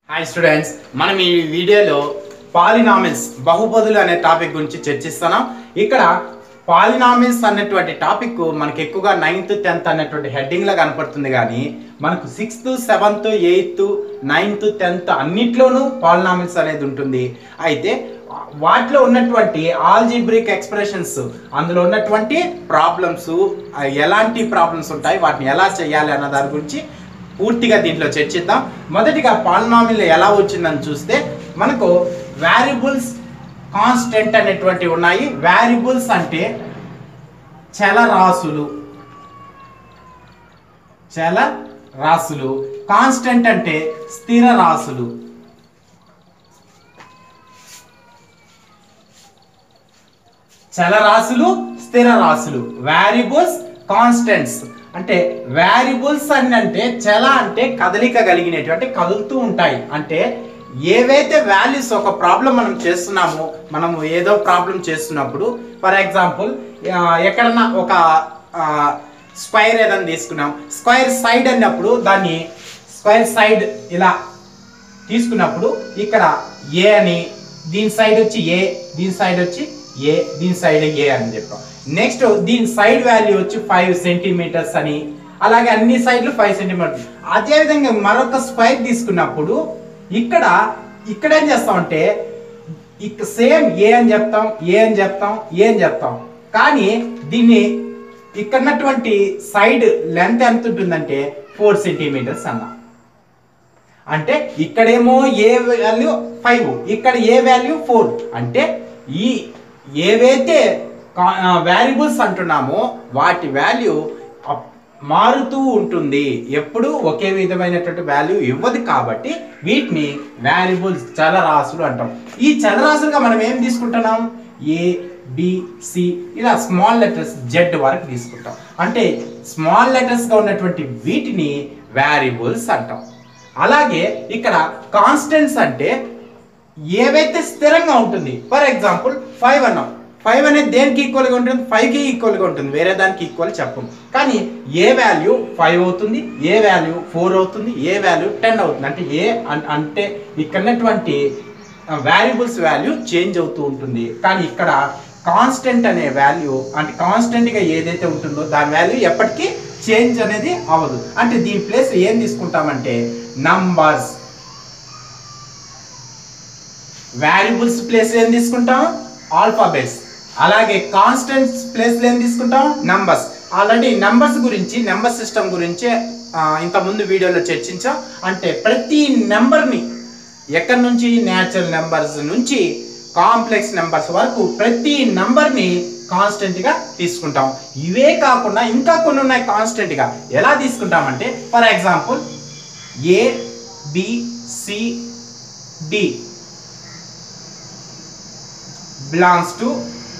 hi students మనం ఈ వీడియోలో పాలినామిల్స్ బహుపదులు అనే టాపిక్ గురించి చర్చిస్తున్నాం ఇక్కడ పాలినామిల్స్ అన్నటువంటి టాపిక్ మనకి ఎక్కువగా నైన్త్ టెన్త్ అనేటువంటి హెడ్డింగ్ లా కనపడుతుంది కానీ మనకు sixth seventh eighth ninth tenth అన్నిట్లోనూ పాలినామిల్స్ అనేది ఉంటుంది అయితే వాటిలో ఉన్నటువంటి ఆల్జిబ్రిక్ ఎక్స్ప్రెషన్స్ అందులో ఉన్నటువంటి ప్రాబ్లమ్స్ ఎలాంటి ప్రాబ్లమ్స్ ఉంటాయి వాటిని ఎలా చేయాలి అన్న దాని గురించి పూర్తిగా దీంట్లో చర్చిద్దాం మొదటిగా పాలినామిల్ ఎలా వచ్చిందని చూస్తే మనకు వారిబుల్స్ కాన్స్టెంట్ అనేటువంటివి ఉన్నాయి వారిబుల్స్ అంటే చలరాశులు చల రాశులు కాన్స్టెంట్ అంటే స్థిర రాశులు చలరాశులు స్థిర రాశులు వారిబుల్స్ కాన్స్టెంట్స్ అంటే వారిబుల్స్ అని అంటే చల అంటే కదలిక కలిగినటువంటి కదులుతూ ఉంటాయి అంటే ఏవైతే వాల్యూస్ ఒక ప్రాబ్లం మనం చేస్తున్నామో మనము ఏదో ప్రాబ్లం చేస్తున్నప్పుడు ఫర్ ఎగ్జాంపుల్ ఎక్కడన్నా ఒక స్క్వైర్ ఏదైనా తీసుకున్నాం స్క్వైర్ సైడ్ అన్నప్పుడు దాన్ని స్క్వైర్ సైడ్ ఇలా తీసుకున్నప్పుడు ఇక్కడ ఏ అని దీని సైడ్ వచ్చి ఏ దీని సైడ్ వచ్చి ఏ దీని సైడ్ ఏ అని చెప్పాం నెక్స్ట్ దీని సైడ్ వాల్యూ వచ్చి ఫైవ్ సెంటీమీటర్స్ అని అలాగే అన్ని సైడ్లు ఫైవ్ సెంటీమీటర్స్ అదేవిధంగా మరొక స్క్వైర్ తీసుకున్నప్పుడు ఇక్కడ ఇక్కడ ఏం చేస్తామంటే ఇక సేమ్ ఏ అని చెప్తాం ఏ అని చెప్తాం ఏ అని చెప్తాం కానీ దీన్ని ఇక్కడ ఉన్నటువంటి సైడ్ లెంత్ ఎంత ఉంటుందంటే ఫోర్ సెంటీమీటర్స్ అన్నా అంటే ఇక్కడేమో ఏ వాల్యూ ఫైవ్ ఇక్కడ ఏ వాల్యూ ఫోర్ అంటే ఈ ఏవైతే వాల్యుబుల్స్ అంటున్నామో వాటి వాల్యూ మారుతూ ఉంటుంది ఎప్పుడు ఒకే విధమైనటువంటి వాల్యూ ఇవ్వదు కాబట్టి వీటిని వాల్యుబుల్స్ చలరాశులు అంటాం ఈ చలరాశులుగా మనం ఏం తీసుకుంటున్నాం ఏ బి సి ఇలా స్మాల్ లెటర్స్ జెడ్ వరకు తీసుకుంటాం అంటే స్మాల్ లెటర్స్గా ఉన్నటువంటి వీటిని వాల్యుబుల్స్ అంటాం అలాగే ఇక్కడ కాన్స్టెంట్స్ అంటే ఏవైతే స్థిరంగా ఉంటుంది ఫర్ ఎగ్జాంపుల్ ఫైవ్ అన్నాం ఫైవ్ అనేది దేనికి ఈక్వల్గా ఉంటుంది ఫైవ్కి ఈక్వల్గా ఉంటుంది వేరే దానికి ఈక్వల్ చెప్పం కానీ ఏ వాల్యూ ఫైవ్ అవుతుంది ఏ వాల్యూ ఫోర్ అవుతుంది ఏ వాల్యూ టెన్ అవుతుంది అంటే ఏ అన్- అంటే ఇక్కడ ఉన్నటువంటి వాల్యుబుల్స్ వాల్యూ చేంజ్ అవుతూ ఉంటుంది కానీ ఇక్కడ కాన్స్టెంట్ అనే వాల్యూ అంటే కాన్స్టెంట్గా ఏదైతే ఉంటుందో దాని వాల్యూ ఎప్పటికీ చేంజ్ అనేది అవ్వదు అంటే దీని ప్లేస్ ఏం తీసుకుంటామంటే నంబర్స్ వాల్యుబుల్స్ ప్లేస్ ఏం తీసుకుంటాం ఆల్ఫాబెట్స్ అలాగే కాన్స్టెంట్స్ ప్లేస్ ఏం తీసుకుంటాం నంబర్స్ ఆల్రెడీ నంబర్స్ గురించి నెంబర్ సిస్టమ్ గురించి ఆ, ఇంతకుముందు వీడియోలో చర్చించాం అంటే ప్రతి నెంబర్ని ఎక్కడి నుంచి న్యాచురల్ నెంబర్స్ నుంచి కాంప్లెక్స్ నెంబర్స్ వరకు ప్రతి నెంబర్ని కాన్స్టెంట్గా తీసుకుంటాం ఇవే కాకుండా ఇంకా కొన్ని ఉన్నాయి కాన్స్టెంట్గా ఎలా తీసుకుంటామంటే for example A B C D belongs to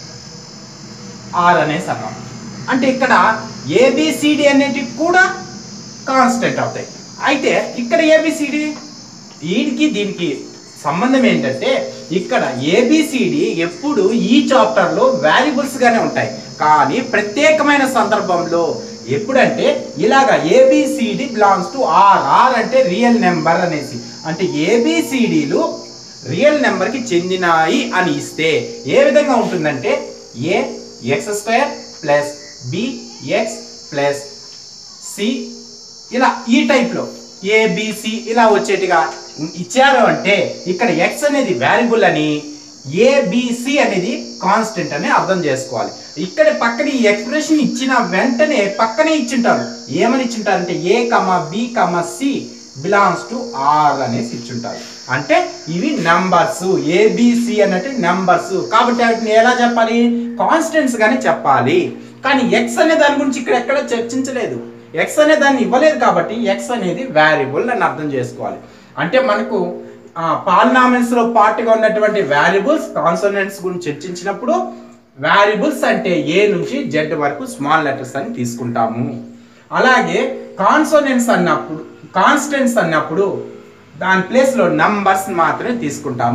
R అనేసి అన్నాం అంటే ఇక్కడ ఏబిసిడి అనేటివి కూడా కాన్స్టెంట్ అవుతాయి అయితే ఇక్కడ ఏబిసిడి వీడికి దీనికి సంబంధం ఏంటంటే ఇక్కడ ఏబిసిడి ఎప్పుడు ఈ చాప్టర్లో వాల్యుబుల్స్ గానే ఉంటాయి కానీ ప్రత్యేకమైన సందర్భంలో ఎప్పుడంటే ఇలాగా ABCD belongs to R R అంటే రియల్ నెంబర్ అనేసి అంటే ఏబిసిడిలు రియల్ నెంబర్ కి చెందినాయి అని ఇస్తే ఏ విధంగా ఉంటుందంటే A x square plus B x plus C ఇలా ఈ టైప్లో ఏబిసి ఇలా వచ్చేట్టుగా ఇచ్చారు అంటే ఇక్కడ ఎక్స్ అనేది వాల్యుబుల్ అని ఏబిసి అనేది కాన్స్టెంట్ అని అర్థం చేసుకోవాలి ఇక్కడ పక్కన ఈ ఎక్స్ప్రెషన్ ఇచ్చిన వెంటనే పక్కనే ఇచ్చింటారు ఏమని ఇచ్చింటారంటే A comma B comma C belongs to R అనేసి ఇచ్చుంటారు అంటే ఇవి నంబర్స్ ఏబిసి అన్నట్టు నంబర్స్ కాబట్టి వాటిని ఎలా చెప్పాలి కాన్స్టెంట్స్ గానే చెప్పాలి కానీ ఎక్స్ అనే దాని గురించి ఇక్కడ ఎక్కడ చర్చించలేదు ఎక్స్ అనే దాన్ని ఇవ్వలేదు కాబట్టి ఎక్స్ అనేది వాల్యుబుల్ అని అర్థం చేసుకోవాలి అంటే మనకు పాలినామిల్స్ లో పార్ట్గా ఉన్నటువంటి వాల్యుబుల్స్ కాన్సోనెంట్స్ గురించి చర్చించినప్పుడు వాల్యుబుల్స్ అంటే ఏ నుంచి జెడ్ వరకు స్మాల్ లెటర్స్ అని తీసుకుంటాము అలాగే కాన్సోనెంట్స్ అన్నప్పుడు కాన్స్టెంట్స్ అన్నప్పుడు దాని ప్లేస్లో నంబర్స్ మాత్రమే తీసుకుంటాము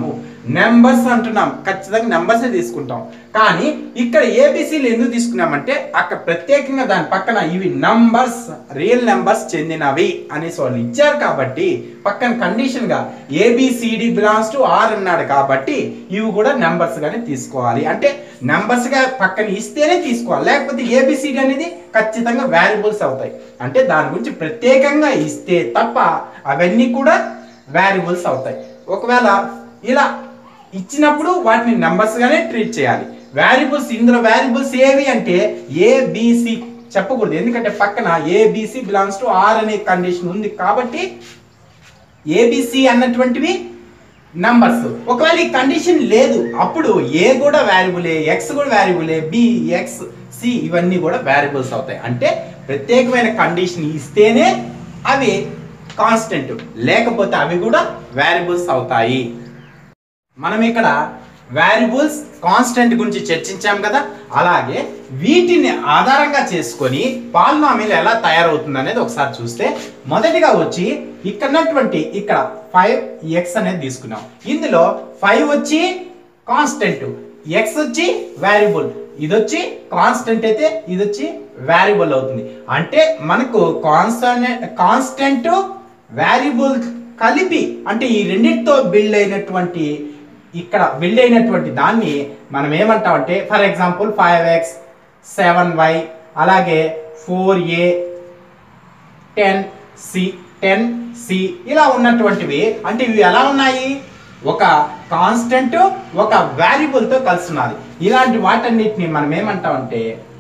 నెంబర్స్ అంటున్నాం ఖచ్చితంగా నెంబర్సే తీసుకుంటాం కానీ ఇక్కడ ఏబిసిలు ఎందుకు తీసుకున్నామంటే అక్కడ ప్రత్యేకంగా దాని పక్కన ఇవి నంబర్స్ రియల్ నెంబర్స్ చెందినవి అనేసి వాళ్ళు ఇచ్చారు కాబట్టి పక్కన కండిషన్ గా ఏబిసిడి బిలాంగ్స్ టు ఆర్ అన్నాడు కాబట్టి ఇవి కూడా నెంబర్స్ గానే తీసుకోవాలి అంటే నెంబర్స్ గా పక్కన ఇస్తేనే తీసుకోవాలి లేకపోతే ఏబిసిడి అనేది ఖచ్చితంగా వాల్యుబుల్స్ అవుతాయి అంటే దాని గురించి ప్రత్యేకంగా ఇస్తే తప్ప అవన్నీ కూడా వాల్యుబుల్స్ అవుతాయి ఒకవేళ ఇలా ఇచ్చినప్పుడు వాటిని నెంబర్స్ గానే ట్రీట్ చేయాలి వాల్యుబుల్స్ ఇందులో వాల్యుబుల్స్ ఏవి అంటే ఏబిసి చెప్పకూడదు ఎందుకంటే పక్కన ఏబిసి బిలాంగ్స్ టు ఆర్ అనే కండిషన్ ఉంది కాబట్టి ఏబిసి అన్నటువంటివి నంబర్స్ ఒకవేళ ఈ కండిషన్ లేదు అప్పుడు ఏ కూడా వాల్యుబులే ఎక్స్ కూడా వాల్యుబులే బి ఎక్స్ సి ఇవన్నీ కూడా వాల్యుబుల్స్ అవుతాయి అంటే ప్రత్యేకమైన కండిషన్ ఇస్తేనే అవి కాన్స్టెంట్ లేకపోతే అవి కూడా వాల్యుబుల్స్ అవుతాయి మనం ఇక్కడ వాల్యుబుల్స్ కాన్స్టెంట్ గురించి చర్చించాం కదా అలాగే వీటిని ఆధారంగా చేసుకొని పాలినామిల్ ఎలా తయారవుతుంది అనేది ఒకసారి చూస్తే మొదటిగా వచ్చి ఇక్కడ ఉన్నటువంటి ఇక్కడ ఫైవ్ ఎక్స్ అనేది తీసుకున్నాం ఇందులో ఫైవ్ వచ్చి కాన్స్టెంట్ ఎక్స్ వచ్చి వాల్యుబుల్ ఇది వచ్చి కాన్స్టెంట్ అయితే ఇది వచ్చి వాల్యుబుల్ అవుతుంది అంటే మనకు కాన్స్టెంట్ కాన్స్టెంట్ వాల్యుబుల్ కలిపి అంటే ఈ రెండింటితో బిల్డ్ అయినటువంటి ఇక్కడ బిల్డ్ అయినటువంటి దాన్ని మనం ఏమంటాం అంటే for example five x seven y అలాగే four A ten C ten C ఇలా ఉన్నటువంటివి అంటే ఇవి ఎలా ఉన్నాయి ఒక కాన్స్టెంట్ ఒక variable తో కలుస్తున్నది ఇలాంటి వాటన్నిటిని మనం ఏమంటాం అంటే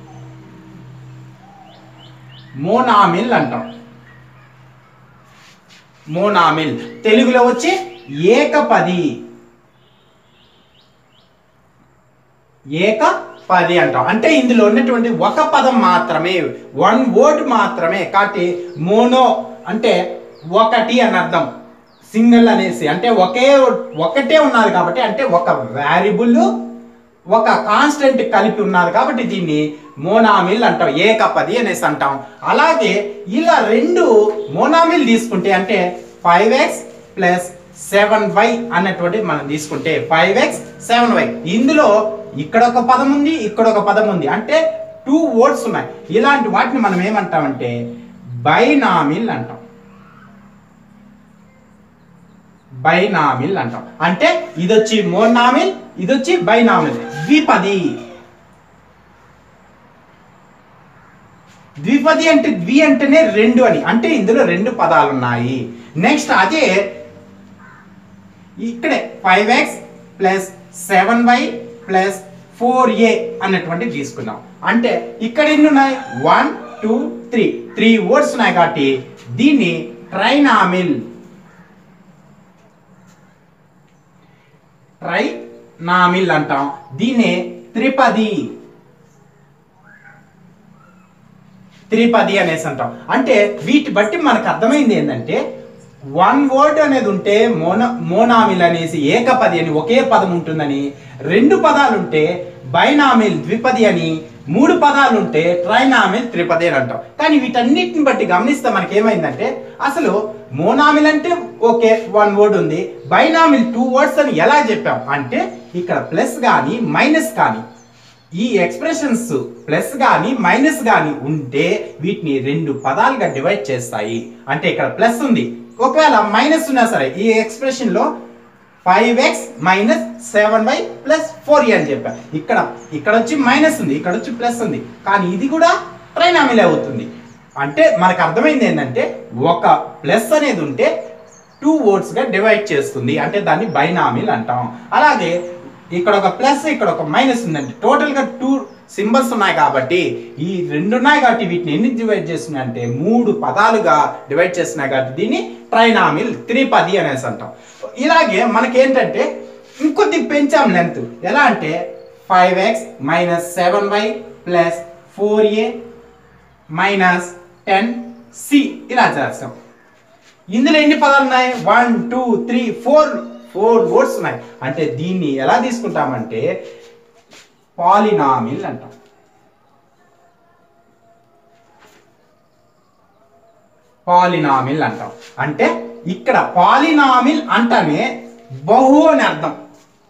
మోనామిల్ అంటాం మోనామిల్ తెలుగులో వచ్చి ఏకపది ఏక పది అంటాం అంటే ఇందులో ఉన్నటువంటి ఒక పదం మాత్రమే వన్ వర్డ్ మాత్రమే కాబట్టి మోనో అంటే ఒకటి అని అర్థం సింగిల్ అనేసి అంటే ఒకే ఒకటే ఉన్నది కాబట్టి అంటే ఒక వేరియబుల్ ఒక కాన్స్టెంట్ కలిపి ఉన్నది కాబట్టి దీన్ని మోనామిల్ అంటాం ఏకపది అనేసి అంటాం అలాగే ఇలా రెండు మోనామిల్ తీసుకుంటే అంటే five x plus seven y అన్నటువంటి మనం తీసుకుంటే ఫైవ్ ఎక్స్ సెవెన్ వై ఇందులో ఇక్కడ ఒక పదం ఉంది ఇక్కడ ఒక పదం ఉంది అంటే టూ వర్డ్స్ ఉన్నాయి ఇలాంటి వాటిని మనం ఏమంటామంటే బైనామిల్ అంటాం బైనామిల్ అంటాం అంటే ఇది వచ్చి మోనామిల్ ఇది వచ్చి బైనామిల్ ద్విపది ద్విపది అంటే ద్వి అంటేనే రెండు అని అంటే ఇందులో రెండు పదాలు ఉన్నాయి నెక్స్ట్ అదే ఇక్కడే five x plus seven y plus four A అన్నటువంటి తీసుకున్నాం అంటే ఇక్కడ ఎన్ని ఉన్నాయి one two three three words ఉన్నాయి కాబట్టి దీన్ని ట్రైనామిల్ ట్రై నామిల్ అంటాం దీన్నే త్రిపది త్రిపది అనేసి అంటాం అంటే వీటి బట్టి మనకు అర్థమైంది ఏంటంటే వన్ వర్డ్ అనేది ఉంటే మోన మోనామిల్ అనేసి ఏకపది అని ఒకే పదం ఉంటుందని రెండు పదాలు ఉంటే బైనామిల్ ద్విపది అని మూడు పదాలు ఉంటే ట్రైనామిల్ త్రిపది అని అంటాం కానీ వీటన్నిటిని బట్టి గమనిస్తే మనకి ఏమైందంటే అసలు మోనామిల్ అంటే ఓకే వన్ వర్డ్ ఉంది బైనామిల్ టూ వర్డ్స్ అని ఎలా చెప్పాం అంటే ఇక్కడ ప్లస్ కానీ మైనస్ కానీ ఈ ఎక్స్ప్రెషన్స్ ప్లస్ కానీ మైనస్ కానీ ఉంటే వీటిని రెండు పదాలుగా డివైడ్ చేస్తాయి అంటే ఇక్కడ ప్లస్ ఉంది ఒకవేళ మైనస్ ఉన్నా సరే ఈ ఎక్స్ప్రెషన్ లో five x minus seven y plus four అని చెప్పా ఇక్కడ ఇక్కడ వచ్చి మైనస్ ఉంది ఇక్కడ వచ్చి ప్లస్ ఉంది కానీ ఇది కూడా ట్రైనామిల్ అవుతుంది అంటే మనకు అర్థమైంది ఏంటంటే ఒక ప్లస్ అనేది ఉంటే టూ వర్డ్స్ గా డివైడ్ చేస్తుంది అంటే దాన్ని బైనామిల్ అంటాం అలాగే ఇక్కడ ఒక ప్లస్ ఇక్కడ ఒక మైనస్ ఉందండి టోటల్ గా టూ సింబల్స్ ఉన్నాయి కాబట్టి ఈ రెండు ఉన్నాయి కాబట్టి వీటిని ఎన్ని డివైడ్ చేస్తున్నాయి అంటే మూడు పదాలుగా డివైడ్ చేస్తున్నాయి కాబట్టి దీన్ని ట్రైనామిల్ త్రిపది అనేసి అంటాం ఇలాగే మనకేంటంటే ఇంకొద్ది పెంచాం లెంత్ ఎలా అంటే five x minus seven y plus four A minus ten C ఇలా చేస్తాం ఇందులో ఎన్ని పదాలు ఉన్నాయి one two three four four words ఉన్నాయి అంటే దీన్ని ఎలా తీసుకుంటామంటే పాలినామిల్ అంటాం పాలినామిల్ అంటాం అంటే ఇక్కడ పాలినామిల్ అంటేనే బహు అని అర్థం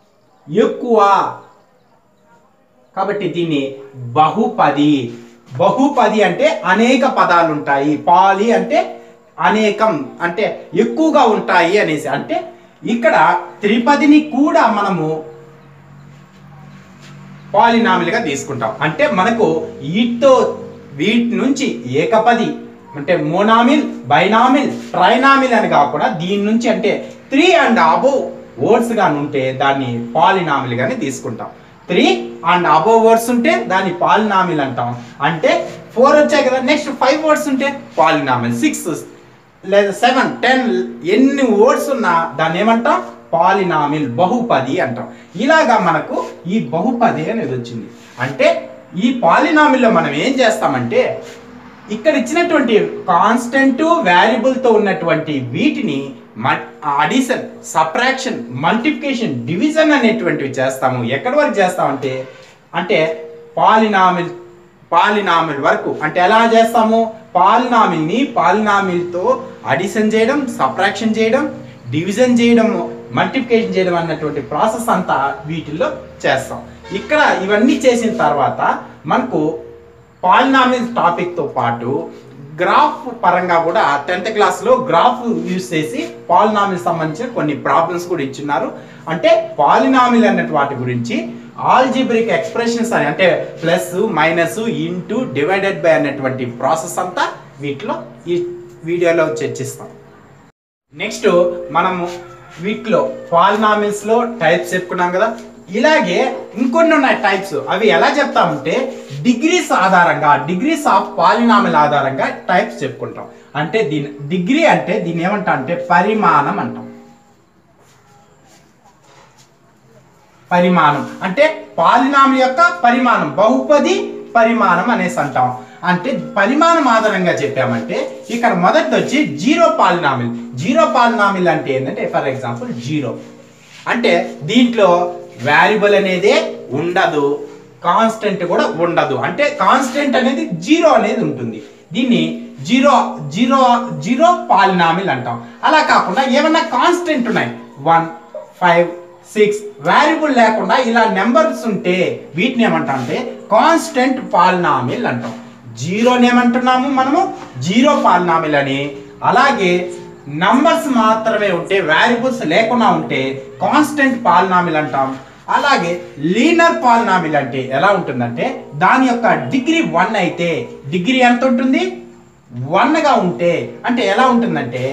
ఎక్కువ కాబట్టి దీన్ని బహుపది బహుపది అంటే అనేక పదాలు ఉంటాయి పాలి అంటే అనేకం అంటే ఎక్కువగా ఉంటాయి అనేసి అంటే ఇక్కడ త్రిపదిని కూడా మనము పాలినామిల్గా తీసుకుంటాం అంటే మనకు వీటితో వీటి నుంచి ఏకపది అంటే మోనామిల్ బైనామిల్ ట్రైనామిల్ అని కాకుండా దీని నుంచి అంటే త్రీ అండ్ అబోవ్ వర్డ్స్ గాని ఉంటే దాన్ని పాలినామిల్ గాని తీసుకుంటాం త్రీ అండ్ అబోవ్ వర్డ్స్ ఉంటే దాన్ని పాలినామిల్ అంటాం అంటే ఫోర్ వచ్చాయి కదా నెక్స్ట్ ఫైవ్ వర్డ్స్ ఉంటే పాలినామిల్ సిక్స్ లేదా సెవెన్ టెన్ ఎన్ని వర్డ్స్ ఉన్నా దాన్ని ఏమంటాం పాలినామిల్ బహుపది అంటాం ఇలాగా మనకు ఈ బహుపది అనేది వచ్చింది అంటే ఈ పాలినామిల్లో మనం ఏం చేస్తామంటే ఇక్కడ ఇచ్చినటువంటి కాన్స్టెంట్ తో ఉన్నటువంటి వీటిని అడిషన్ సప్రాక్షన్ మల్టిప్లికేషన్ డివిజన్ అనేటువంటివి చేస్తాము ఎక్కడి వరకు చేస్తామంటే అంటే పాలినామిల్ పాలినామిల్ వరకు అంటే ఎలా చేస్తాము పాలినామిల్ని పాలినామిల్తో అడిషన్ చేయడం సప్రాక్షన్ చేయడం డివిజన్ చేయడం మల్టిప్లికేషన్ చేయడం అన్నటువంటి ప్రాసెస్ అంతా వీటిల్లో చేస్తాం ఇక్కడ ఇవన్నీ చేసిన తర్వాత మనకు పాలినామిల్ టాపిక్తో పాటు గ్రాఫ్ పరంగా కూడా టెన్త్ క్లాస్లో గ్రాఫ్ యూజ్ చేసి పాలినామిల్ సంబంధించిన కొన్ని ప్రాబ్లమ్స్ కూడా ఇచ్చున్నారు అంటే పాలినామిల్ అన్నటువంటి వాటి గురించి ఆల్జిబ్రిక్ ఎక్స్ప్రెషన్స్ అని అంటే plus minus into divided by అన్నటువంటి ప్రాసెస్ అంతా వీటిలో ఈ వీడియోలో చర్చిస్తాం నెక్స్ట్ మనము వీటిలో పాలినామిల్స్ లో టైప్స్ చెప్పుకున్నాం కదా ఇలాగే ఇంకొన్ని ఉన్నాయి టైప్స్ అవి ఎలా చెప్తామంటే డిగ్రీస్ ఆధారంగా డిగ్రీస్ ఆఫ్ పాలినామిల్ ఆధారంగా టైప్స్ చెప్పుకుంటాం అంటే దీని డిగ్రీ అంటే దీన్ని ఏమంటాం అంటే పరిమాణం అంటాం పరిమాణం అంటే పాలినామిల్ యొక్క పరిమాణం బహుపది పరిమాణం అనేసి అంటాం అంటే పరిమాణం ఆధారంగా చెప్పామంటే ఇక్కడ మొదటి వచ్చి జీరో పాలినామిల్ జీరో పాలినామిల్ అంటే ఏంటంటే ఫర్ ఎగ్జాంపుల్ జీరో అంటే దీంట్లో వాల్యుబుల్ అనేదే ఉండదు కాన్స్టెంట్ కూడా ఉండదు అంటే కాన్స్టెంట్ అనేది జీరో అనేది ఉంటుంది దీన్ని జీరో జీరో జీరో పాలినామిల్ అంటాం అలా కాకుండా ఏమన్నా కాన్స్టెంట్ ఉన్నాయి వన్ ఫైవ్ సిక్స్ వాల్యుబుల్ లేకుండా ఇలా నెంబర్స్ ఉంటే వీటిని ఏమంటాం అంటే కాన్స్టెంట్ పాలినామిల్ అంటాం జీరోని ఏమంటున్నాము మనము జీరో పాలినామిల్ అని అలాగే నంబర్స్ మాత్రమే ఉంటే వాల్యుబుల్స్ లేకుండా ఉంటే కాన్స్టెంట్ పాలినామిల్ అంటాం అలాగే లీనర్ పాలినామిల్ అంటే ఎలా ఉంటుందంటే దాని యొక్క డిగ్రీ వన్ అయితే డిగ్రీ ఎంత ఉంటుంది వన్ గా ఉంటే అంటే ఎలా ఉంటుందంటే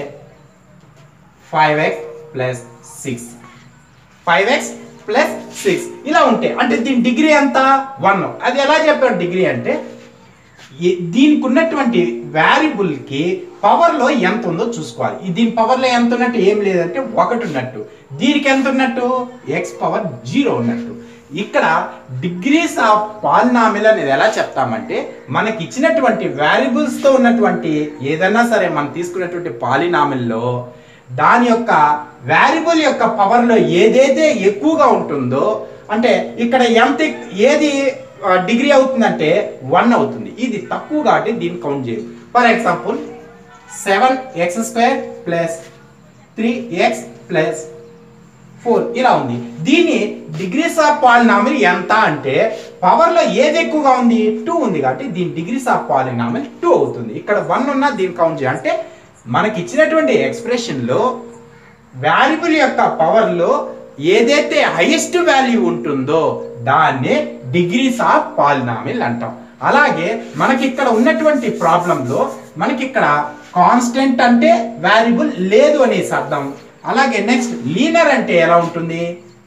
five x plus six five x plus six ఇలా ఉంటే అంటే దీని డిగ్రీ ఎంత వన్ అది ఎలా చెప్పాడు డిగ్రీ అంటే ఈ- దీనికి ఉన్నటువంటి variable కి పవర్ లో ఎంత ఉందో చూసుకోవాలి ఈ దీని పవర్ లో ఎంత ఉన్నట్టు ఏం లేదంటే ఒకటి ఉన్నట్టు దీనికి ఎంత ఉన్నట్టు ఎక్స్ పవర్ జీరో ఉన్నట్టు ఇక్కడ డిగ్రీస్ ఆఫ్ పాలినామిల్ అనేది ఎలా చెప్తామంటే మనకి ఇచ్చినటువంటి variables తో ఉన్నటువంటి ఏదైనా సరే మనం తీసుకున్నటువంటి పాలినామిల్లో దాని యొక్క వేరియబుల్ యొక్క పవర్ లో ఏదైతే ఎక్కువగా ఉంటుందో అంటే ఇక్కడ ఎంత ఎక్- ఏది డిగ్రీ అవుతుందంటే వన్ అవుతుంది ఇది తక్కువ కాబట్టి దీన్ని కౌంట్ చేయదు for example seven x square plus three x plus four ఇలా ఉంది దీని డిగ్రీస్ ఆఫ్ పాలినామిల్ ఎంత అంటే పవర్ లో ఏది ఎక్కువగా ఉంది టూ ఉంది కాబట్టి దీని డిగ్రీస్ ఆఫ్ పాలినామిల్ టూ అవుతుంది ఇక్కడ వన్ ఉన్న దీన్ని కౌంట్ చేయాలి అంటే మనకి ఇచ్చినటువంటి ఎక్స్ప్రెషన్ లో వాల్యుబుల్ యొక్క పవర్ లో ఏదైతే హైయెస్ట్ వాల్యూ ఉంటుందో దాన్నే డిగ్రీస్ ఆఫ్ పాలినామిల్ అంటాం అలాగే మనకి ఇక్కడ ఉన్నటువంటి ప్రాబ్లంలో మనకి ఇక్కడ కాన్స్టెంట్ అంటే వాల్యుబుల్ లేదు అనేసి అర్థం అలాగే నెక్స్ట్ లీనర్ అంటే ఎలా ఉంటుంది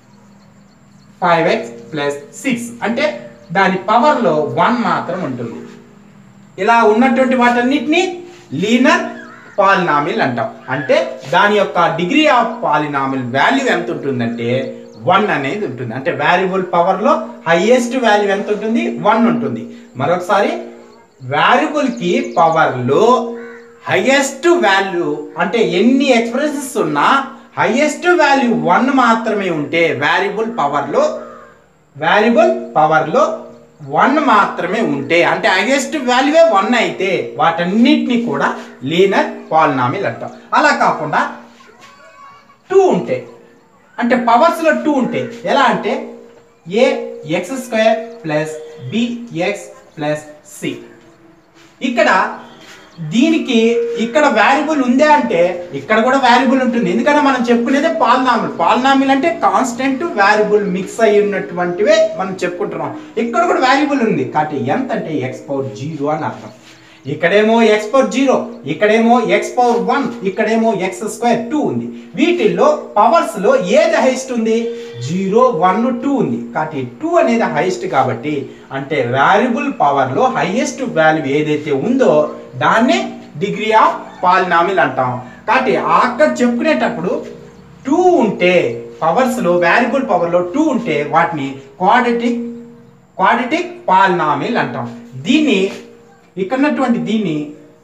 ఫైవ్ ఎక్స్ ప్లస్ సిక్స్ అంటే దాని పవర్ లో వన్ మాత్రం ఉంటుంది ఇలా ఉన్నటువంటి వాటన్నిటిని లీనర్ పాలినామిల్ అంటాం అంటే దాని యొక్క డిగ్రీ ఆఫ్ పాలినామిల్ వాల్యూ ఎంత ఉంటుందంటే వన్ అనేది ఉంటుంది అంటే వాల్యుబుల్ పవర్ లో హైయెస్ట్ వాల్యూ ఎంత ఉంటుంది వన్ ఉంటుంది మరొకసారి వాల్యుబుల్ కి పవర్ లో హైయెస్ట్ వాల్యూ అంటే ఎన్ని ఎక్స్ప్రెషన్స్ ఉన్నా హైయెస్ట్ వాల్యూ వన్ మాత్రమే ఉంటే వాల్యుబుల్ పవర్ లో వాల్యుబుల్ పవర్ లో వన్ మాత్రమే ఉంటే అంటే హైయెస్ట్ వాల్యూవే వన్ అయితే వాటన్నిటిని కూడా లీనర్ పాలినామిల్ అంటాం అలా కాకుండా టూ ఉంటే అంటే పవర్స్ లో టూ ఉంటాయి ఎలా అంటే A x square plus B x plus C ఇక్కడ దీనికి ఇక్కడ వాల్యుబుల్ ఉందే అంటే ఇక్కడ కూడా వాల్యుబుల్ ఉంటుంది ఎందుకంటే మనం చెప్పుకునేదే పాలనామిల్ పాలనామిల్ అంటే కాన్స్టెంట్ వాల్యుబుల్ మిక్స్ అయి ఉన్నటువంటివే మనం చెప్పుకుంటున్నాం ఇక్కడ కూడా వాల్యుబుల్ ఉంది కాబట్టి ఎంత అంటే ఎక్స్ పవర్ జీరో అని అర్థం ఇక్కడేమో ఎక్స్ పవర్ జీరో ఇక్కడేమో ఎక్స్ పవర్ వన్ ఇక్కడేమో ఎక్స్ స్క్వేర్ టూ ఉంది వీటిల్లో పవర్స్ లో ఏది హైయెస్ట్ ఉంది జీరో వన్ టూ ఉంది కాబట్టి టూ అనేది హైయెస్ట్ కాబట్టి అంటే వాల్యుబుల్ పవర్ లో హైయెస్ట్ వాల్యూ ఏదైతే ఉందో దాన్నే డిగ్రీ ఆఫ్ పాలినామిల్ అంటాం కాబట్టి అక్కడ చెప్పుకునేటప్పుడు టూ ఉంటే పవర్స్ లో వాల్యుబుల్ పవర్ లో టూ ఉంటే వాటిని క్వాడ్రటిక్ క్వాడ్రటిక్ పాలినామిల్ అంటాం దీన్ని ఇక్కడ ఉన్నటువంటి దీన్ని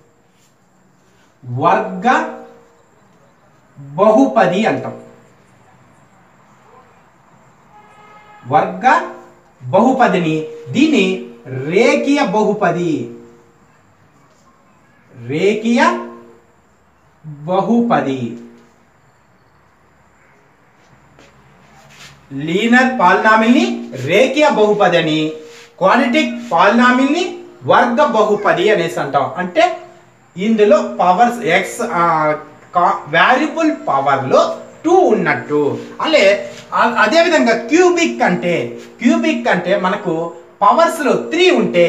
వర్గ బహుపది అంటాం వర్గ బహుపదిని దీన్ని రేఖీయ బహుపది రేఖీయ బహుపది లీనర్ పాలినామిల్ ని రేఖీయ బహుపది అని క్వాలిటిక్ పాలినామిల్ ని వర్గ బహుపది అనేసి అంటాం అంటే ఇందులో పవర్స్ ఎక్స్ వాల్యుబుల్ పవర్ లో టూ ఉన్నట్టు అలే ఆ- అదే విధంగా క్యూబిక్ అంటే క్యూబిక్ అంటే మనకు పవర్స్ లో త్రీ ఉంటే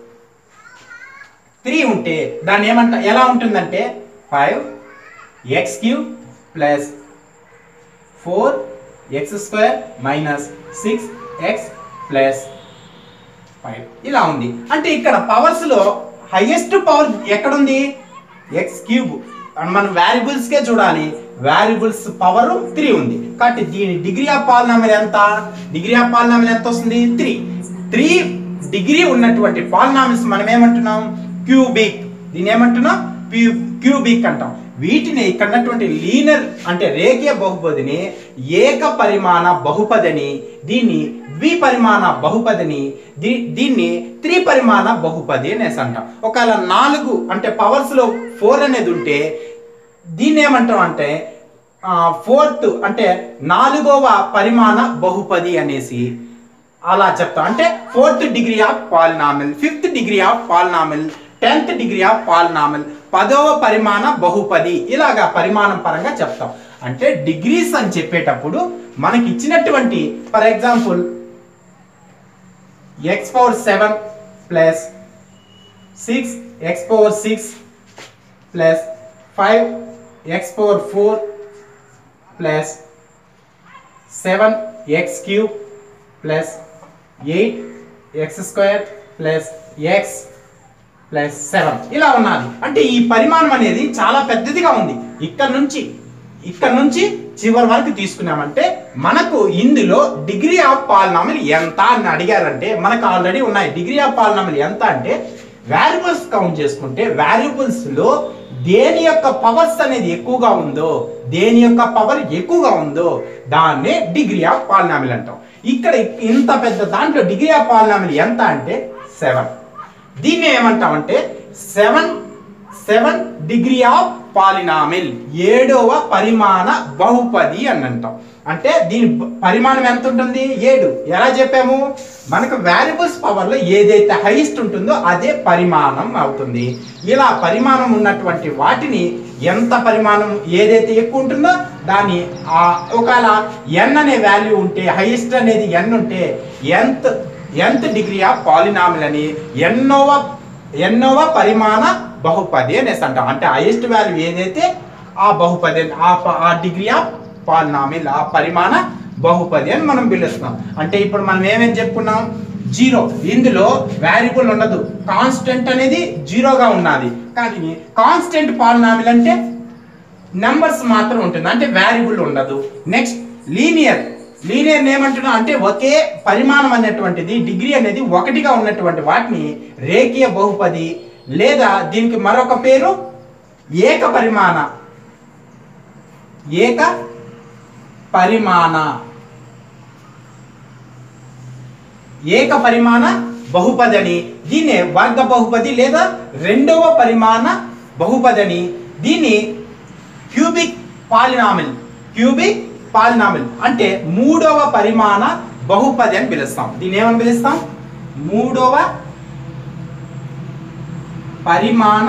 త్రీ ఉంటే దాన్ని ఏమంట ఎలా ఉంటుందంటే five x cube plus four x square minus six x plus five ఇలా ఉంది అంటే ఇక్కడ పవర్స్ లో హైయెస్ట్ పవర్ ఎక్కడుంది ఎక్స్ క్యూబ్ మనం వాల్యుబుల్స్ కే చూడాలి వాల్యుబుల్స్ పవర్ త్రీ ఉంది కాబట్టి దీని డిగ్రీ ఆఫ్ పాలినామిల్ ఎంత డిగ్రీ ఆఫ్ పాలినామిల్ ఎంత వస్తుంది త్రీ త్రీ డిగ్రీ ఉన్నటువంటి పాలినామిల్స్ మనం ఏమంటున్నాం క్యూబిక్ దీని ఏమంటున్నాం క్యూబిక్ అంటాం వీటిని ఇక్కడ ఉన్నటువంటి లీనర్ అంటే రేఖీయ బహుపదిని ఏక పరిమాణ బహుపదిని దీన్ని ద్విపరిమాణ బహుపదిని దీ దీన్ని త్రిపరిమాణ బహుపది అనేసి అంటాం ఒకవేళ నాలుగు అంటే పవర్స్ లో ఫోర్ అనేది ఉంటే దీన్ని ఏమంటాం అంటే ఫోర్త్ అంటే నాలుగవ పరిమాణ బహుపది అనేసి అలా చెప్తాం అంటే fourth degree of polynomial fifth degree of polynomial tenth degree of polynomial పదవ పరిమాణ బహుపది ఇలాగా పరిమాణం పరంగా చెప్తాం అంటే డిగ్రీస్ అని చెప్పేటప్పుడు మనకి ఇచ్చినటువంటి for example x power seven plus six x power six plus five x power four plus seven x cube plus eight x square plus x plus seven ఇలా ఉన్నది అంటే ఈ పరిమాణం అనేది చాలా పెద్దదిగా ఉంది ఇక్కడ నుంచి ఇక్కడ నుంచి చివరి వరకు తీసుకున్నామంటే మనకు ఇందులో డిగ్రీ ఆఫ్ పాలినామిల్ ఎంత అని అడిగారంటే మనకు ఆల్రెడీ ఉన్నాయి డిగ్రీ ఆఫ్ పాలినామిల్ ఎంత అంటే వాల్యుబుల్స్ కౌంట్ చేసుకుంటే వాల్యుబుల్స్ లో దేని యొక్క పవర్స్ అనేది ఎక్కువగా ఉందో దేని యొక్క పవర్ ఎక్కువగా ఉందో దాన్నే డిగ్రీ ఆఫ్ పాలినామిల్ అంటాం ఇక్కడ ఇంత పెద్ద దాంట్లో డిగ్రీ ఆఫ్ పాలినామిల్ ఎంత అంటే సెవెన్ దీన్ని ఏమంటామంటే seven seven degree of polynomial ఏడవ పరిమాణ బహుపది అని అంటాం అంటే దీని బ- పరిమాణం ఎంత ఉంటుంది ఏడు ఎలా చెప్పాము మనకు వాల్యుబుల్స్ పవర్ లో ఏదైతే హైయెస్ట్ ఉంటుందో అదే పరిమాణం అవుతుంది ఇలా పరిమాణం ఉన్నటువంటి వాటిని ఎంత పరిమాణం ఏదైతే ఎక్కువ ఉంటుందో దాన్ని ఆ ఒకవేళ ఎన్ అనే వాల్యూ ఉంటే హైయెస్ట్ అనేది ఎన్ ఉంటే ఎంత ఎంత డిగ్రీ ఆఫ్ పాలినామిల్ అని ఎన్నోవ ఎన్నోవ పరిమాణ బహుపది అనేసి అంటాం అంటే హైయెస్ట్ వాల్యూ ఏదైతే ఆ బహుపది అని- ఆ ప- ఆ డిగ్రీ ఆఫ్ పాలినామిల్ ఆ పరిమాణ బహుపది అని మనం పిలుస్తున్నాం అంటే ఇప్పుడు మనం ఏమేమి చెప్పుకున్నాం జీరో ఇందులో వాల్యుబుల్ ఉండదు కాన్స్టెంట్ అనేది జీరోగా ఉన్నది కానీ కాన్స్టెంట్ పాలినామిల్ అంటే నెంబర్స్ మాత్రం ఉంటుంది అంటే వేరియబుల్ ఉండదు నెక్స్ట్ లీనియర్ లీనియర్ ఏమంటున్నా అంటే ఒకే పరిమాణం అనేటువంటిది డిగ్రీ అనేది ఒకటిగా ఉన్నటువంటి వాటిని రేఖీయ బహుపది లేదా దీనికి మరొక పేరు ఏక పరిమాణ ఏక పరిమాణ ఏక పరిమాణ బహుపది అని దీన్నే వర్గ బహుపది లేదా రెండవ పరిమాణ బహుపది అని దీన్ని క్యూబిక్ పాలినామిల్ క్యూబిక్ పాలినామిల్ అంటే మూడవ పరిమాణ బహుపది అని పిలుస్తాం దీన్ని ఏమని పిలుస్తాం మూడవ పరిమాణ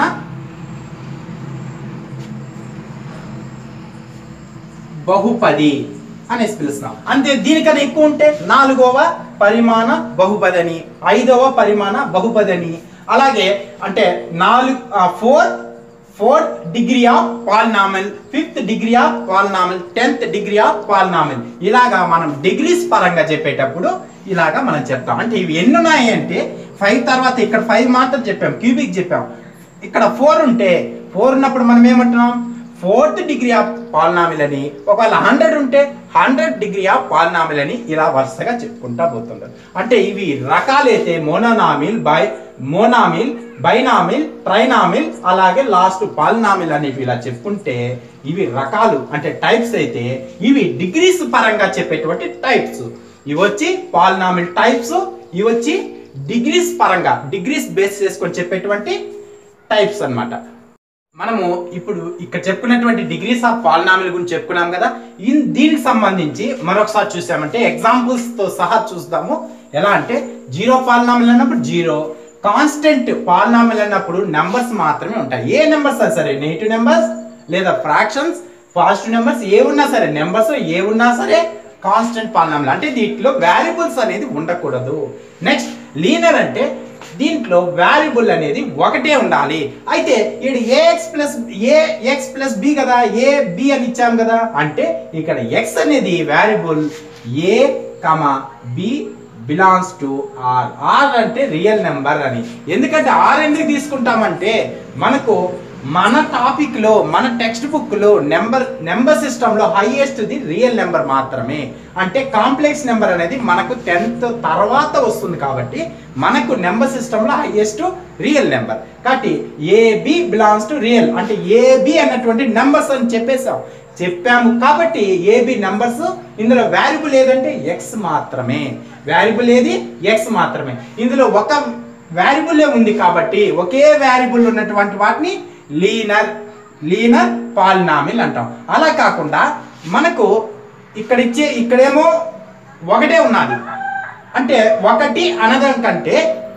బహుపది అనేసి పిలుస్తాం అంతే దీనికన్నా ఎక్కువ ఉంటే నాలుగవ పరిమాణ బహుపది అని ఐదవ పరిమాణ బహుపది అని అలాగే అంటే నాలుగు four fourth degree of polynomial fifth degree of polynomial tenth degree of polynomial ఇలాగా మనం డిగ్రీస్ పరంగా చెప్పేటప్పుడు ఇలాగా మనం చెప్తాం అంటే ఇవి ఎన్ని ఉన్నాయి అంటే ఫైవ్ తర్వాత ఇక్కడ ఫైవ్ మాత్రం చెప్పాం క్యూబిక్ చెప్పాం ఇక్కడ ఫోర్ ఉంటే ఫోర్ ఉన్నప్పుడు మనం ఏమంటున్నాం ఫోర్త్ డిగ్రీ ఆఫ్ పాలినామిల్ అని ఒకవేళ హండ్రెడ్ ఉంటే హండ్రెడ్ డిగ్రీ ఆఫ్ పాలినామిల్ అని ఇలా వరుసగా చెప్పుకుంటా పోతుంటారు అంటే ఇవి రకాలైతే మోనోనామిల్ బై మోనామిల్ బైనామిల్ ట్రైనామిల్ అలాగే లాస్ట్ పాలినామిల్ అనేవి ఇలా చెప్పుకుంటే ఇవి రకాలు అంటే టైప్స్ అయితే ఇవి డిగ్రీస్ పరంగా చెప్పేటువంటి టైప్స్ ఇవి వచ్చి పాలినామిల్ టైప్స్ ఇవి వచ్చి డిగ్రీస్ పరంగా డిగ్రీస్ బేస్ చేసుకొని చెప్పేటువంటి టైప్స్ అన్నమాట మనము ఇప్పుడు ఇక్కడ చెప్పుకున్నటువంటి డిగ్రీస్ ఆఫ్ పాలినామిల్ గురించి చెప్పుకున్నాం కదా ఇన్ దీనికి సంబంధించి మరొకసారి చూసామంటే ఎగ్జాంపుల్స్ తో సహా చూస్తాము ఎలా అంటే జీరో పాలినామిల్ అన్నప్పుడు జీరో కాన్స్టెంట్ పాలినామిల్ అన్నప్పుడు నెంబర్స్ మాత్రమే ఉంటాయి ఏ నెంబర్స్ సరే నెగిటివ్ నెంబర్స్ లేదా ఫ్రాక్షన్స్ పాజిటివ్ నెంబర్స్ ఏ ఉన్నా సరే నెంబర్స్ ఏ ఉన్నా సరే కాన్స్టెంట్ పాలినామిల్ అంటే దీంట్లో వాల్యుబుల్స్ అనేది ఉండకూడదు నెక్స్ట్ లీనర్ అంటే దీంట్లో వాల్యుబుల్ అనేది ఒకటే ఉండాలి అయితే ఇక్కడ A x plus A x plus B కదా ఏ బి అని ఇచ్చాం కదా అంటే ఇక్కడ ఎక్స్ అనేది variable A comma B belongs to R R అంటే రియల్ నెంబర్ అని ఎందుకంటే ఆర్ ఎందుకు తీసుకుంటామంటే మనకు మన టాపిక్ లో మన టెక్స్ట్ బుక్ లో నెంబర్ నెంబర్ సిస్టమ్ లో హైయెస్ట్ ది రియల్ నెంబర్ మాత్రమే అంటే కాంప్లెక్స్ నెంబర్ అనేది మనకు టెన్త్ తర్వాత వస్తుంది కాబట్టి మనకు నెంబర్ సిస్టమ్ లో హైయెస్ట్ రియల్ నెంబర్ కాబట్టి ఏబి బిలాంగ్స్ టు రియల్ అంటే ఏబి అన్నటువంటి నెంబర్స్ అని చెప్పేసాం చెప్పాము కాబట్టి ఏబి నెంబర్స్ ఇందులో వాల్యుబుల్ ఏదంటే ఎక్స్ మాత్రమే వాల్యుబుల్ ఏది ఎక్స్ మాత్రమే ఇందులో ఒక వాల్యుబుల్ ఉంది కాబట్టి ఒకే వాల్యుబుల్ ఉన్నటువంటి వాటిని లీనర్ లీనర్ పాలినామిల్ అంటాం అలా కాకుండా మనకు ఇక్కడ ఇచ్చే ఇక్కడేమో ఒకటే ఉన్నది అంటే ఒకటి అనడం కంటే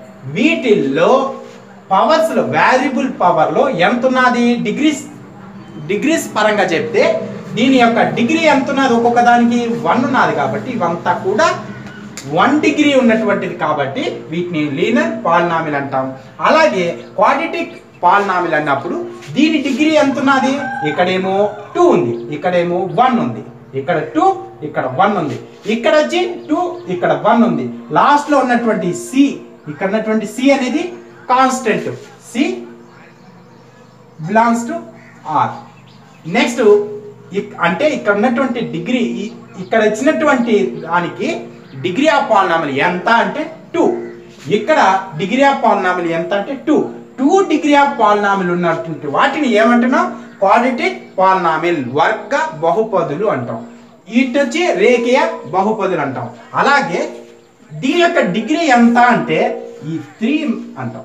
వీటిల్లో పవర్స్ లో వాల్యుబుల్ పవర్ లో ఎంత ఉన్నది డిగ్రీస్ డిగ్రీస్ పరంగా చెప్తే దీని యొక్క డిగ్రీ ఎంత ఉన్నది ఒక్కొక్క దానికి వన్ ఉన్నది కాబట్టి ఇవంతా కూడా వన్ డిగ్రీ ఉన్నటువంటిది కాబట్టి వీటిని లీనర్ పాలినామిల్ అంటాం అలాగే క్వాడ్రటిక్ పాలినామిల్ అన్నప్పుడు దీని డిగ్రీ ఎంత ఉన్నది ఇక్కడేమో టూ ఉంది ఇక్కడేమో వన్ ఉంది ఇక్కడ టూ ఇక్కడ వన్ ఉంది ఇక్కడ వచ్చి టూ ఇక్కడ వన్ ఉంది లాస్ట్ లో ఉన్నటువంటి సి ఇక్కడ ఉన్నటువంటి సి అనేది constant C belongs to R next అంటే ఇక్కడ ఉన్నటువంటి డిగ్రీ ఇక్కడ ఇచ్చినటువంటి దానికి డిగ్రీ ఆఫ్ పాలినామిల్ ఎంత అంటే టూ ఇక్కడ డిగ్రీ ఆఫ్ పాలినామిల్ ఎంత అంటే two two degree of polynomial ఉన్నటువంటి వాటిని ఏమంటున్నాం క్వాలిటేట్ పాలినామిల్ వర్గ బహుపదులు అంటాం ఇటు వచ్చి రేఖీయ బహుపదులు అంటాం అలాగే దీని యొక్క డిగ్రీ ఎంత అంటే ఈ త్రీ అంటాం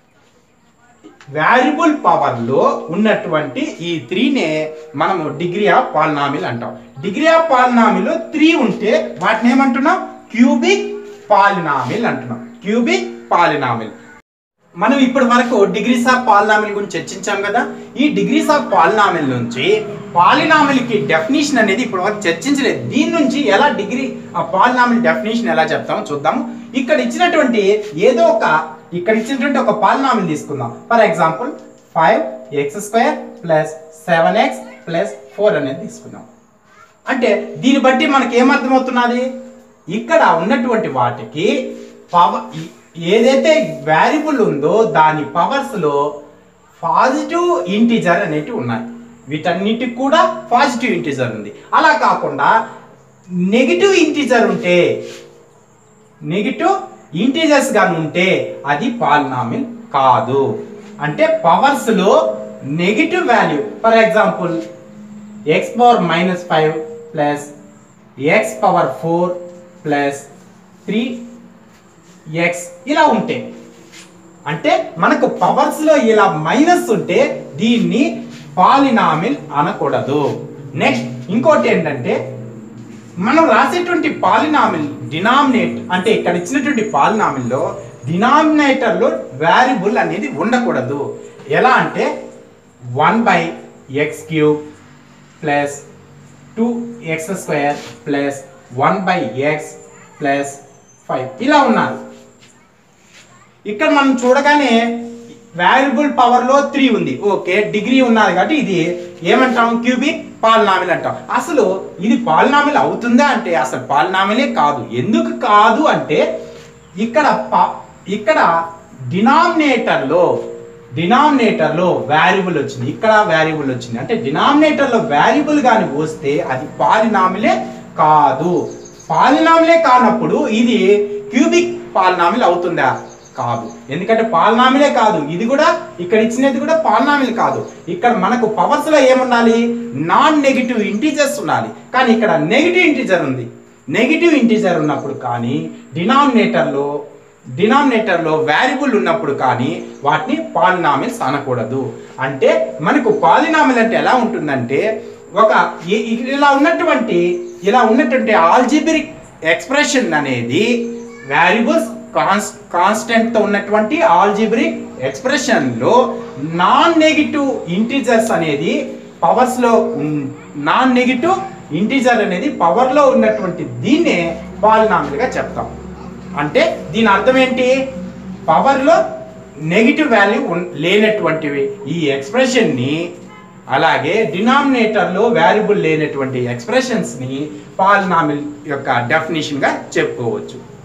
వాల్యుబుల్ పవర్ లో ఉన్నటువంటి ఈ త్రీనే మనము డిగ్రీ ఆఫ్ పాలినామిల్ అంటాం డిగ్రీ ఆఫ్ పాలినామిల్ త్రీ ఉంటే వాటిని ఏమంటున్నాం క్యూబిక్ పాలినామిల్ అంటున్నాం క్యూబిక్ పాలినామిల్ మనం ఇప్పటి వరకు డిగ్రీస్ ఆఫ్ పాలినామిల్ గురించి చర్చించాం కదా ఈ డిగ్రీస్ ఆఫ్ పాలినామిల్ నుంచి పాలినామిల్ కి డెఫినేషన్ అనేది ఇప్పటి వరకు చర్చించలేదు దీని నుంచి ఎలా డిగ్రీ ఆ పాలినామిల్ డెఫినేషన్ ఎలా చెప్తామో చూద్దాము ఇక్కడ ఇచ్చినటువంటి ఏదో ఒక ఇక్కడ ఇచ్చినటువంటి ఒక పాలినామిల్ తీసుకుందాం for example five x square plus seven x plus four అనేది తీసుకుందాం అంటే దీన్ని బట్టి మనకి ఏమర్థమవుతున్నది ఇక్కడ ఉన్నటువంటి వాటికి పవర్ ఏదైతే వాల్యుబుల్ ఉందో దాని పవర్స్ లో పాజిటివ్ ఇంటిజర్ అనేటివి ఉన్నాయి వీటన్నిటికి కూడా పాజిటివ్ ఇంటిజర్ ఉంది అలా కాకుండా నెగిటివ్ ఇంటిజర్ ఉంటే నెగిటివ్ ఇంటీజర్స్ గాని ఉంటే అది పాలినామిల్ కాదు అంటే పవర్స్ లో negative value for example x power minus five plus x power four plus three x ఇలా ఉంటే అంటే మనకు పవర్స్ లో ఇలా మైనస్ ఉంటే దీన్ని పాలినామిల్ అనకూడదు నెక్స్ట్ ఇంకోటి ఏంటంటే మనం రాసేటువంటి పాలినామిల్ డినామినేట్ అంటే ఇక్కడ ఇచ్చినటువంటి పాలినామిల్లో డినామినేటర్లో వేరియబుల్ అనేది ఉండకూడదు ఎలా అంటే one by x cube plus two x square plus one by x plus five ఇలా ఉన్నారు ఇక్కడ మనం చూడగానే వాల్యుబుల్ పవర్ లో త్రీ ఉంది ఓకే డిగ్రీ ఉన్నది కాబట్టి ఇది ఏమంటాం క్యూబిక్ పాలినామిల్ అంటాం అసలు ఇది పాలినామిల్ అవుతుందా అంటే అసలు పాలినామిలే కాదు ఎందుకు కాదు అంటే ఇక్కడ ప- ఇక్కడ డినామినేటర్ లో డినామినేటర్ లో వాల్యుబుల్ వచ్చింది ఇక్కడ వాల్యుబుల్ వచ్చింది అంటే డినామినేటర్ లో వాల్యుబుల్ గాని వస్తే అది పాలినామిలే కాదు పాలినామిలే కానప్పుడు ఇది క్యూబిక్ పాలినామిల్ అవుతుందా కాదు ఎందుకంటే పాలినామిలే కాదు ఇది కూడా ఇక్కడ ఇచ్చినది కూడా పాలినామిల్ కాదు ఇక్కడ మనకు పవర్స్ లో ఏముండాలి నాన్ నెగిటివ్ ఇంటీజర్స్ ఉండాలి కానీ ఇక్కడ నెగిటివ్ ఇంటీజర్ ఉంది నెగిటివ్ ఇంటీజర్ ఉన్నప్పుడు కానీ డినామినేటర్లో డినామినేటర్లో వాల్యుబుల్ ఉన్నప్పుడు కానీ వాటిని పాలినామిల్స్ అనకూడదు అంటే మనకు పాలినామిల్ అంటే ఎలా ఉంటుందంటే ఒక ఇ- ఇ- ఇలా ఉన్నటువంటి ఇలా ఉన్నటువంటి ఆల్జిబ్రిక్ ఎక్స్ప్రెషన్ అనేది వాల్యుబుల్స్ కాన్స్ కాన్స్టెంట్ తో ఉన్నటువంటి ఆల్జిబ్రిక్ ఎక్స్ప్రెషన్ లో నాన్ నెగిటివ్ ఇంటీజర్స్ అనేది పవర్స్ లో నాన్ నెగిటివ్ ఇంటీజర్ అనేది పవర్ లో ఉన్నటువంటి దీన్నే పాలినామిల్ గా చెప్తాం అంటే దీని అర్థం ఏంటి పవర్ లో నెగిటివ్ వాల్యూ లేనటువంటివి ఈ ఎక్స్ప్రెషన్ ని అలాగే డినామినేటర్ లో వాల్యుబుల్ లేనటువంటి ఎక్స్ప్రెషన్స్ ని పాలినామిల్ యొక్క డెఫినేషన్ గా చెప్పుకోవచ్చు